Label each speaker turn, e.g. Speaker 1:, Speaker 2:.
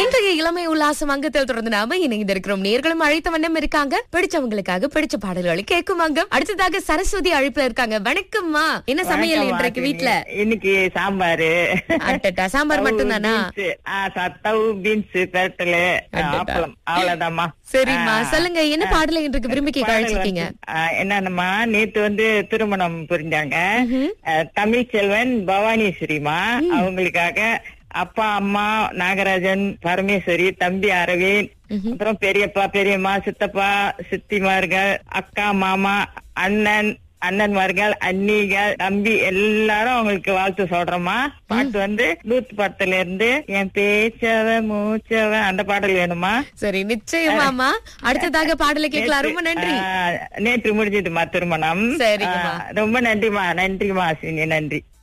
Speaker 1: இன்றைய இளமை உல்லாசம் அங்கத்தில் தொடர்ந்து நாம இணைந்திருக்கிறோம் நேர்களும் அழைத்த வண்ணம் இருக்காங்க பிடிச்சவங்களுக்காக பிடிச்ச பாடல்களை கேட்கும் அங்கம் அடுத்ததாக சரஸ்வதி அழைப்புல இருக்காங்க வணக்கம்மா என்ன சமையல்
Speaker 2: வணக்கம்
Speaker 1: இன்றைக்கு
Speaker 2: வாசினி.
Speaker 1: வீட்ல
Speaker 2: இன்னைக்கு சாம்பாரு
Speaker 1: அட்டட்டா சாம்பார் மட்டும்தானா
Speaker 2: சத்தவு பீன்ஸ் பெரட்டலு
Speaker 1: அடடா.
Speaker 2: ஆப்பளம் அவ்வளவுதாம்மா
Speaker 1: சரிம்மா
Speaker 2: ஆ.
Speaker 1: சொல்லுங்க என்ன பாடலை இன்றைக்கு விரும்பி கேட்க
Speaker 2: பாடல்
Speaker 1: அழைச்சிருக்கீங்க
Speaker 2: வந்து, ஆ, என்னன்னம்மா நேத்து வந்து திருமணம் புரிஞ்சாங்க தமிழ் செல்வன் பவானீஸ்வரிமா அவங்களுக்காக அப்பா அம்மா நாகராஜன் பரமேஸ்வரி தம்பி அரவிந்த் அப்புறம் பெரியப்பா பெரியம்மா சித்தப்பா சித்திமார்கள் அக்கா மாமா அண்ணன் அண்ணன்மார்கள் அண்ணிகள் தம்பி எல்லாரும் அவங்களுக்கு வாழ்த்து சொல்றோமா பாட்டு வந்து நூத்து படத்துல இருந்து என் பேச்சவ மூச்சவ அந்த பாடல் வேணுமா
Speaker 1: சரி நிச்சயமாமா அடுத்ததாக பாடலை கேட்கலாம் ரொம்ப நன்றி
Speaker 2: ஆ, நேற்று முடிஞ்சதுமா திருமணம்
Speaker 1: சரிங்கம்மா.
Speaker 2: ஆ, ரொம்ப நன்றிமா நன்றிமா அஸ்வினி நன்றி